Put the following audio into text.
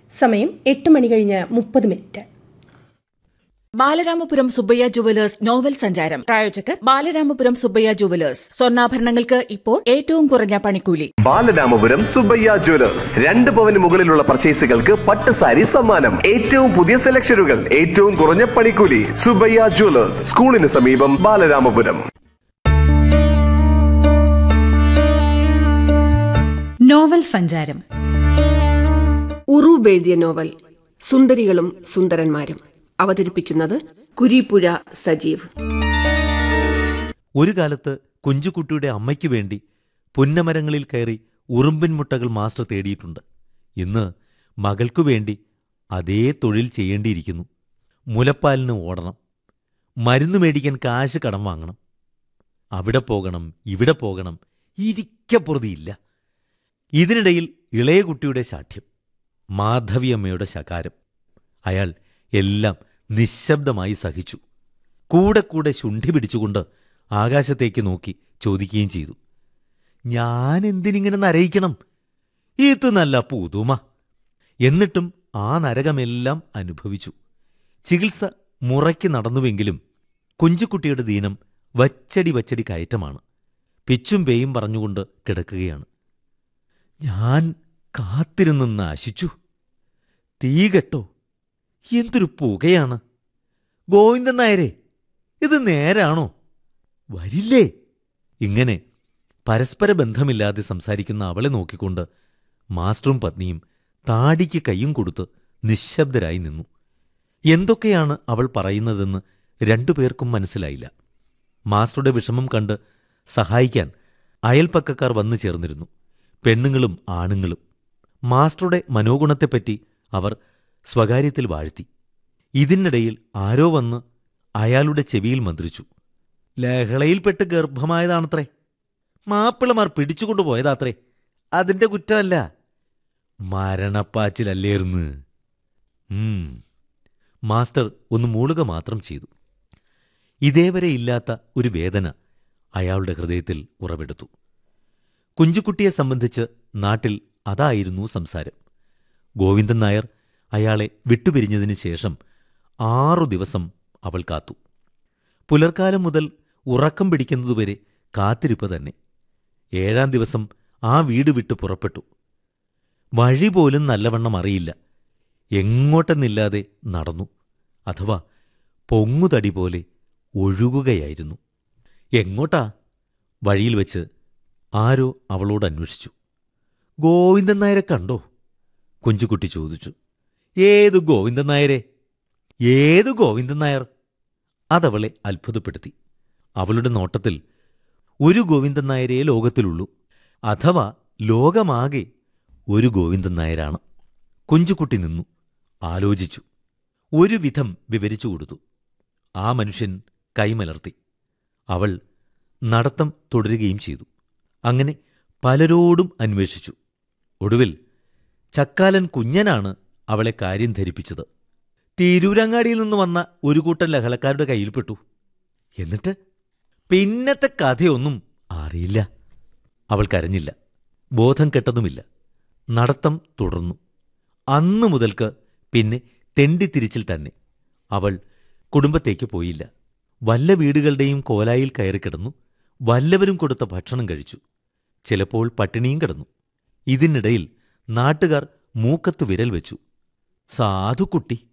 സമയം എട്ട് മണി കഴിഞ്ഞ് മുപ്പത് minute Balaramapuram Subbayya jewellers novel സഞ്ചാരം പ്രായോജകർ ബാലരാമപുരം സുബ്ബയ്യ ജുവലേഴ്സ് സ്വർണ്ണാഭരണങ്ങൾക്ക് ഇപ്പോൾ ഏറ്റവും കുറഞ്ഞ പണിക്കൂലി ബാലരാമപുരം സുബയ്യ ജ്വല്ലേഴ്സ് രണ്ട് പവന് മുകളിലുള്ള പർച്ചേസുകൾക്ക് പട്ട് സാരി സമ്മാനം ഏറ്റവും പുതിയ സെലക്ഷനുകൾ ഏറ്റവും കുറഞ്ഞ പണിക്കൂലി സുബയ്യ ജ്വല്ലേഴ്സ് സ്കൂളിന് സമീപം ബാലരാമപുരം നോവൽ സഞ്ചാരം ഉറൂബ് എഴുതിയ നോവൽ സുന്ദരികളും സുന്ദരന്മാരും അവതരിപ്പിക്കുന്നത് കുരീപ്പുഴ സജീവ് ഒരു കാലത്ത് കുഞ്ചുകുട്ടിയുടെ അമ്മയ്ക്ക് വേണ്ടി പുന്നമരങ്ങളിൽ കയറി ഉറുമ്പിൻ മുട്ടകൾ മാസ്റ്റർ തേടിയിട്ടുണ്ട് ഇന്ന് മകൾക്കു വേണ്ടി അതേ തൊഴിൽ ചെയ്യേണ്ടിയിരിക്കുന്നു മുലപ്പാലിന് ഓടണം മരുന്ന് മേടിക്കാൻ കാശ് കടം വാങ്ങണം അവിടെ പോകണം ഇവിടെ പോകണം ഇരിക്കപ്പുറതിയില്ല ഇതിനിടയിൽ ഇളയ കുട്ടിയുടെ ശാഠ്യം മാധവിയമ്മയുടെ ശകാരം അയാൾ എല്ലാം നിശബ്ദമായി സഹിച്ചു കൂടെ കൂടെ ശുണ്ഠി പിടിച്ചുകൊണ്ട് ആകാശത്തേക്ക് നോക്കി ചോദിക്കുകയും ചെയ്തു ഞാൻ എന്തിനിങ്ങനെ നരയിക്കണം ഇത് നല്ല പുതുമ എന്നിട്ടും ആ നരകമെല്ലാം അനുഭവിച്ചു ചികിത്സ മുറയ്ക്ക് നടന്നുവെങ്കിലും കുഞ്ചുകുട്ടിയുടെ ദീനം വച്ചടി വച്ചടി കയറ്റമാണ് പിച്ചും പേയും പറഞ്ഞുകൊണ്ട് കിടക്കുകയാണ് ഞാൻ കാത്തിരുന്ന് നശിച്ചു തീ കെട്ടോ എന്തൊരു പുകയാണ് ഗോവിന്ദൻ നായരെ ഇത് നേരാണോ വരില്ലേ ഇങ്ങനെ പരസ്പര ബന്ധമില്ലാതെ സംസാരിക്കുന്ന അവളെ നോക്കിക്കൊണ്ട് മാസ്റ്ററും പത്നിയും താടിക്ക് കൈയും കൊടുത്ത് നിശബ്ദരായി നിന്നു എന്തൊക്കെയാണ് അവൾ പറയുന്നതെന്ന് രണ്ടുപേർക്കും മനസ്സിലായില്ല മാസ്റ്ററുടെ വിഷമം കണ്ട് സഹായിക്കാൻ അയൽപ്പക്കക്കാർ വന്നു ചേർന്നിരുന്നു പെണ്ണുങ്ങളും ആണുങ്ങളും മാസ്റ്ററുടെ മനോഗുണത്തെപ്പറ്റി അവർ സ്വകാര്യത്തിൽ വാഴ്ത്തി ഇതിനിടയിൽ ആരോ വന്ന് അയാളുടെ ചെവിയിൽ മന്ത്രിച്ചു ലഹളയിൽപ്പെട്ട് ഗർഭമായതാണത്രേ മാപ്പിളമാർ പിടിച്ചുകൊണ്ടുപോയതാത്രേ അതിന്റെ കുറ്റമല്ല മരണപ്പാച്ചിലല്ലേർന്ന് ഉം. മാസ്റ്റർ ഒന്ന് മൂളുക മാത്രം ചെയ്തു ഇതേവരെ ഇല്ലാത്ത ഒരു വേദന അയാളുടെ ഹൃദയത്തിൽ ഉറവെടുത്തു കുഞ്ചുകുട്ടിയെ സംബന്ധിച്ച് നാട്ടിൽ അതായിരുന്നു സംസാരം ഗോവിന്ദൻ നായർ അയാളെ വിട്ടുപിരിഞ്ഞതിനു ശേഷം ആറു ദിവസം അവൾ കാത്തു പുലർക്കാലം മുതൽ ഉറക്കം പിടിക്കുന്നതുവരെ കാത്തിരിപ്പ് തന്നെ ഏഴാം ദിവസം ആ വീട് വിട്ട് പുറപ്പെട്ടു വഴി പോലും നല്ലവണ്ണം അറിയില്ല എങ്ങോട്ടെന്നില്ലാതെ നടന്നു അഥവാ പൊങ്ങുതടി പോലെ ഒഴുകുകയായിരുന്നു എങ്ങോട്ടാ വഴിയിൽ വെച്ച് ആരോ അവളോട് അന്വേഷിച്ചു ഗോവിന്ദൻ നായരെ കണ്ടോ കുഞ്ചുകുട്ടി ചോദിച്ചു ഏതു ഗോവിന്ദൻ നായരെ ഏതു ഗോവിന്ദൻ നായർ അതവളെ അത്ഭുതപ്പെടുത്തി അവളുടെ നോട്ടത്തിൽ ഒരു ഗോവിന്ദൻ നായരേ ലോകത്തിലുള്ളൂ അഥവാ ലോകമാകെ ഒരു ഗോവിന്ദൻ നായരാണ് കുഞ്ചുകുട്ടി നിന്നു ആലോചിച്ചു ഒരു വിധം വിവരിച്ചു കൊടുത്തു ആ മനുഷ്യൻ കൈമലർത്തി അവൾ നടത്തം തുടരുകയും ചെയ്തു അങ്ങനെ പലരോടും അന്വേഷിച്ചു ഒടുവിൽ ചക്കാലൻ കുഞ്ഞനാണ് അവളെ കാര്യം ധരിപ്പിച്ചത് തിരൂരങ്ങാടിയിൽ നിന്ന് വന്ന ഒരു കൂട്ടം ലഹളക്കാരുടെ കയ്യിൽപ്പെട്ടു എന്നിട്ട് പിന്നത്തെ കഥയൊന്നും അറിയില്ല അവൾ കരഞ്ഞില്ല ബോധം കെട്ടതുമില്ല നടത്തം തുടർന്നു അന്നു മുതൽക്ക് പിന്നെ തെണ്ടിത്തിരിച്ചിൽ തന്നെ അവൾ കുടുംബത്തേക്ക് പോയില്ല വല്ല വീടുകളുടെയും കോലായിൽ കയറിക്കിടന്നു വല്ലവരും കൊടുത്ത ഭക്ഷണം കഴിച്ചു ചിലപ്പോൾ പട്ടിണിയും കിടന്നു ഇതിനിടയിൽ നാട്ടുകാർ മൂക്കത്ത് വിരൽ വെച്ചു സാധുക്കുട്ടി